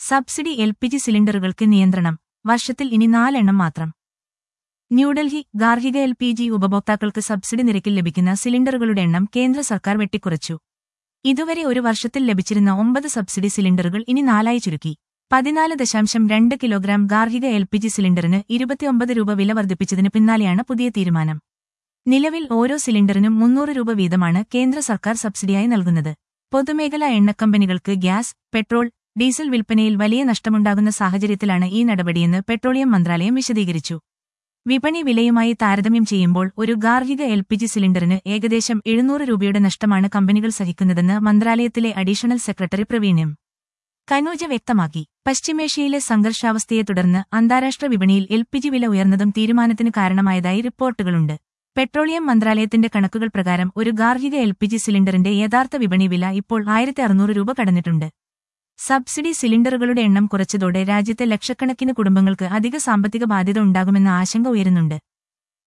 subsidy L P G സിലിണ്ടറുകൾക്ക് നിയന്ത്രണം വർഷത്തിൽ ഇനി നാലെണ്ണം മാത്രം ന്യൂഡൽഹി ഗാർഹിക എൽ പി ജി ഉപഭോക്താക്കൾക്ക് സബ്സിഡി നിരക്കിൽ ലഭിക്കുന്ന സിലിണ്ടറുകളുടെ എണ്ണം കേന്ദ്ര സർക്കാർ വെട്ടിക്കുറച്ചു ഇതുവരെ ഒരു വർഷത്തിൽ ലഭിച്ചിരുന്ന ഒമ്പത് സബ്സിഡി സിലിണ്ടറുകൾ ഇനി നാലായി ചുരുക്കി പതിനാല് ദശാംശം രണ്ട് കിലോഗ്രാം ഗാർഹിക എൽ പി ജി സിലിണ്ടറിന് ഇരുപത്തിയൊമ്പത് രൂപ വില വർദ്ധിപ്പിച്ചതിന് പിന്നാലെയാണ് പുതിയ തീരുമാനം നിലവിൽ ഓരോ സിലിണ്ടറിനും മുന്നൂറ് രൂപ വീതമാണ് കേന്ദ്ര സർക്കാർ സബ്സിഡിയായി നൽകുന്നത് പൊതുമേഖലാ എണ്ണക്കമ്പനികൾക്ക് ഗ്യാസ് പെട്രോൾ ഡീസൽ വിൽപ്പനയിൽ വലിയ നഷ്ടമുണ്ടാകുന്ന സാഹചര്യത്തിലാണ് ഈ നടപടിയെന്ന് പെട്രോളിയം മന്ത്രാലയം വിശദീകരിച്ചു വിപണി വിലയുമായി താരതമ്യം ചെയ്യുമ്പോൾ ഒരു ഗാർഹിക എൽ പി ജി സിലിണ്ടറിന് ഏകദേശം എഴുന്നൂറ് രൂപയുടെ നഷ്ടമാണ് കമ്പനികൾ സഹിക്കുന്നതെന്ന് മന്ത്രാലയത്തിലെ additional secretary Praveen M Kanuja വ്യക്തമാക്കി പശ്ചിമേഷ്യയിലെ സംഘർഷാവസ്ഥയെ തുടർന്ന് അന്താരാഷ്ട്ര വിപണിയിൽ എൽ പി ജി വില ഉയർന്നതും തീരുമാനത്തിന് കാരണമായതായി റിപ്പോർട്ടുകളുണ്ട് പെട്രോളിയം മന്ത്രാലയത്തിന്റെ കണക്കുകൾ പ്രകാരം ഒരു ഗാർഹിക എൽ പി ജി സിലിണ്ടറിന്റെ യഥാർത്ഥ വിപണി വില ഇപ്പോൾ ആയിരത്തി അറുന്നൂറ് രൂപ കടന്നിട്ടുണ്ട് സബ്സിഡി സിലിണ്ടറുകളുടെ എണ്ണം കുറച്ചതോടെ രാജ്യത്തെ ലക്ഷക്കണക്കിന് കുടുംബങ്ങൾക്ക് അധിക സാമ്പത്തിക ബാധ്യത ഉണ്ടാകുമെന്ന ആശങ്ക ഉയരുന്നുണ്ട്